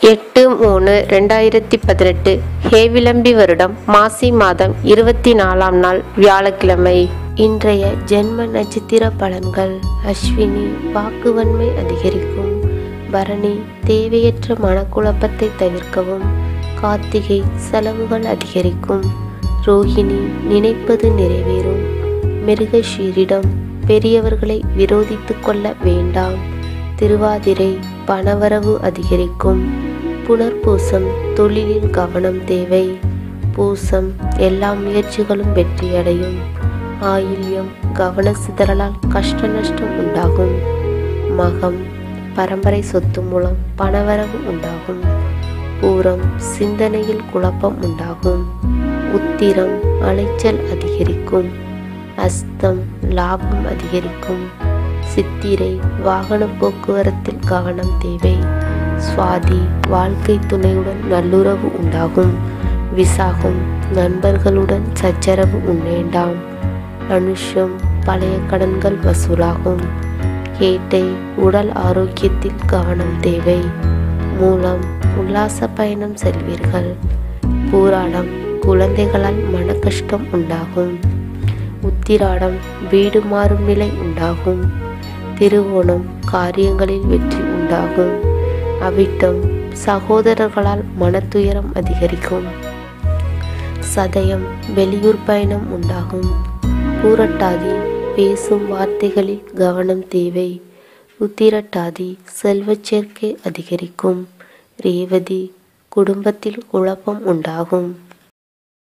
எட்டு மூணு ரெண்டாயிரத்தி பதினெட்டு ஹேவிளம்பி வருடம் மாசி மாதம் இருபத்தி நாலாம் நாள் வியாழக்கிழமை இன்றைய ஜென்ம நட்சத்திர பலன்கள் அஸ்வினி வாக்குவன்மை அதிகரிக்கும் பரணி தேவையற்ற மனக்குழப்பத்தை தவிர்க்கவும் கார்த்திகை செலவுகள் அதிகரிக்கும் ரோஹிணி நினைப்பது நிறைவேறும் மிருகஷீரிடம் பெரியவர்களை விரோதித்து கொள்ள வேண்டாம் திருவாதிரை பணவரவு அதிகரிக்கும் புனர்பூசம் தொழிலில் கவனம் தேவை பூசம் எல்லா முயற்சிகளும் வெற்றியடையும் ஆயில்யம் கவன சிதறலால் கஷ்ட நஷ்டம் உண்டாகும் மகம் பரம்பரை சொத்து மூலம் பணவரவு உண்டாகும் பூரம் சிந்தனையில் குழப்பம் உண்டாகும் உத்திரம் அலைச்சல் அதிகரிக்கும் அஸ்தம் லாபம் அதிகரிக்கும் சித்திரை வாகன போக்குவரத்தில் கவனம் தேவை சுவாதி வாழ்க்கை துணையுடன் நல்லுறவு உண்டாகும் விசாகம் நண்பர்களுடன் சச்சரவு உண்டேண்டாம் அனுஷம் பழைய கடன்கள் வசூலாகும் கேட்டை உடல் ஆரோக்கியத்தில் கவனம் தேவை மூலம் உல்லாச பயணம் செல்வீர்கள் பூராடம் குழந்தைகளால் மன கஷ்டம் உண்டாகும் உத்திராடம் வீடு மாறும் நிலை உண்டாகும் திருவோணம் காரியங்களில் வெற்றி உண்டாகும் அவிட்டம் சகோதரர்களால் மனத்துயரம் அதிகரிக்கும் சதயம் வெளியூர் பயணம் உண்டாகும் பூரட்டாதி பேசும் வார்த்தைகளில் கவனம் தேவை உத்திரட்டாதி செல்வச் சேர்க்கை அதிகரிக்கும் ரேவதி குடும்பத்தில் குழப்பம் உண்டாகும்